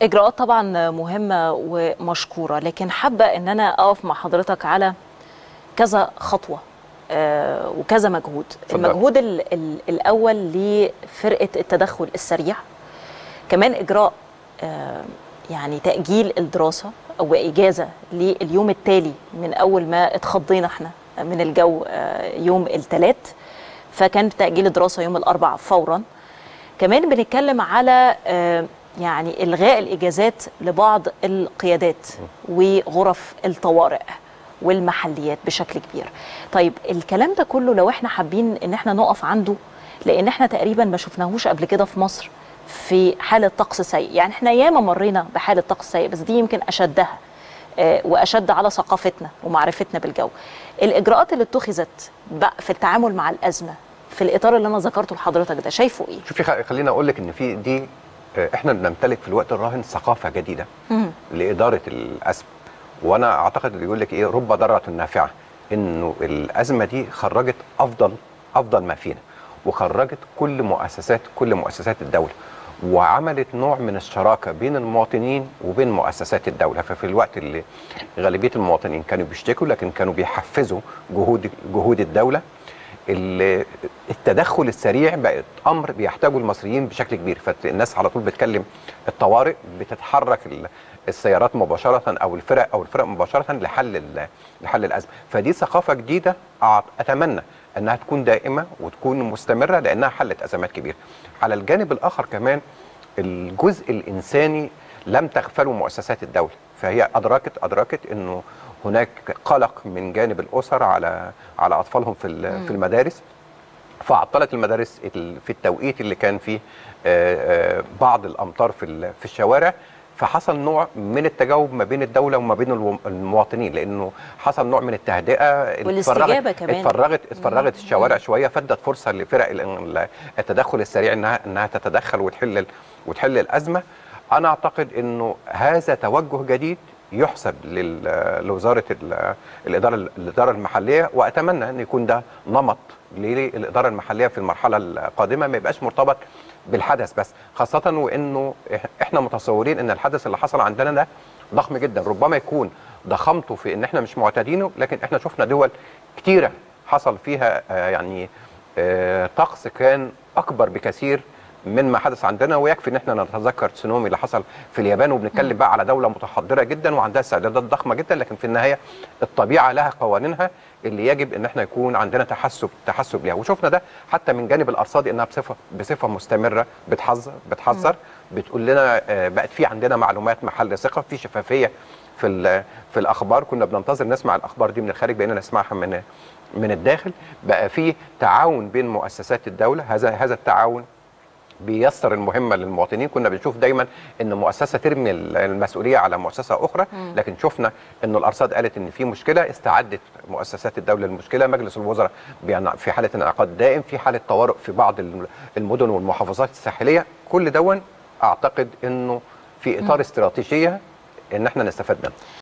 اجراءات طبعا مهمه ومشكوره لكن حابه ان انا اقف مع حضرتك على كذا خطوه آه، وكذا مجهود اتفضل. المجهود ال ال الاول لفرقه التدخل السريع كمان اجراء آه، يعني تاجيل الدراسه او اجازه لليوم التالي من اول ما اتخضينا احنا من الجو آه، يوم الثلاث فكان تاجيل الدراسه يوم الاربعاء فورا كمان بنتكلم على آه، يعني الغاء الاجازات لبعض القيادات وغرف الطوارئ والمحليات بشكل كبير طيب الكلام ده كله لو احنا حابين ان احنا نقف عنده لان احنا تقريبا ما شفناهوش قبل كده في مصر في حاله طقس سيء يعني احنا ياما مرينا بحاله طقس سيء بس دي يمكن اشدها آه، واشد على ثقافتنا ومعرفتنا بالجو الاجراءات اللي اتخذت بقى في التعامل مع الازمه في الاطار اللي انا ذكرته لحضرتك ده شايفه ايه شوفي خ- خليني اقول لك ان في دي آه، احنا بنمتلك في الوقت الراهن ثقافه جديده مم. لاداره الازمه وانا اعتقد اللي يقول لك ايه رب ضاره نافعه انه الازمه دي خرجت افضل افضل ما فينا وخرجت كل مؤسسات كل مؤسسات الدوله وعملت نوع من الشراكه بين المواطنين وبين مؤسسات الدوله ففي الوقت اللي غالبيه المواطنين كانوا بيشتكوا لكن كانوا بيحفزوا جهود جهود الدوله ال- التدخل السريع بقت امر بيحتاجه المصريين بشكل كبير فالناس على طول بتكلم الطوارئ بتتحرك ال- السيارات مباشره او الفرق او الفرق مباشره لحل ال- لحل الازمه فدي ثقافه جديده أع- اتمنى انها تكون دائمه وتكون مستمره لانها حلت ازمات كبيره على الجانب الاخر كمان الجزء الانساني لم تغفله مؤسسات الدوله فهي ادركت ادركت انه هناك قلق من جانب الاسر على على اطفالهم في ال- في المدارس فعطلت المدارس ال- في التوقيت اللي كان فيه آه، آه، بعض الامطار في ال- في الشوارع فحصل نوع من التجاوب ما بين الدوله وما بين الو- المواطنين لانه حصل نوع من التهدئه والاستجابة اتفرغت- كمان. اتفرغت اتفرغت الشوارع شويه فادت فرصه لفرق ال- ال- التدخل السريع انها انها تتدخل وتحل ال- وتحل الازمه انا اعتقد انه هذا توجه جديد يحسب لل- لوزاره ال- الاداره الاداره المحليه واتمنى ان يكون ده نمط للاداره المحليه في المرحله القادمه ما يبقاش مرتبط بالحدث بس خاصه وانه إح- احنا متصورين ان الحدث اللي حصل عندنا ده ضخم جدا ربما يكون ضخامته في ان احنا مش معتادينه لكن احنا شفنا دول كتيره حصل فيها آه، يعني آه، طقس كان اكبر بكثير من ما حدث عندنا ويكفي ان احنا نتذكر تسونامي اللي حصل في اليابان وبنتكلم بقى على دوله متحضره جدا وعندها استعدادات ضخمه جدا لكن في النهايه الطبيعه لها قوانينها اللي يجب ان احنا يكون عندنا تحسب تحسب ليها وشفنا ده حتى من جانب الارصاد انها بصفه بصفه مستمره بتحذر بتحذر بتقول لنا آه، بقت في عندنا معلومات محل ثقه في شفافيه في ال- في الاخبار كنا بننتظر نسمع الاخبار دي من الخارج بقينا نسمعها من من الداخل بقى في تعاون بين مؤسسات الدوله هذا هذا التعاون بيسر المهمه للمواطنين كنا بنشوف دايما ان مؤسسه ترمي المسؤوليه على مؤسسه اخرى لكن شفنا ان الارصاد قالت ان في مشكله استعدت مؤسسات الدوله للمشكله مجلس الوزراء بيعن- في حاله انعقاد دائم في حاله طوارئ في بعض الم- المدن والمحافظات الساحليه كل دون اعتقد انه في اطار استراتيجيه ان احنا نستفاد منه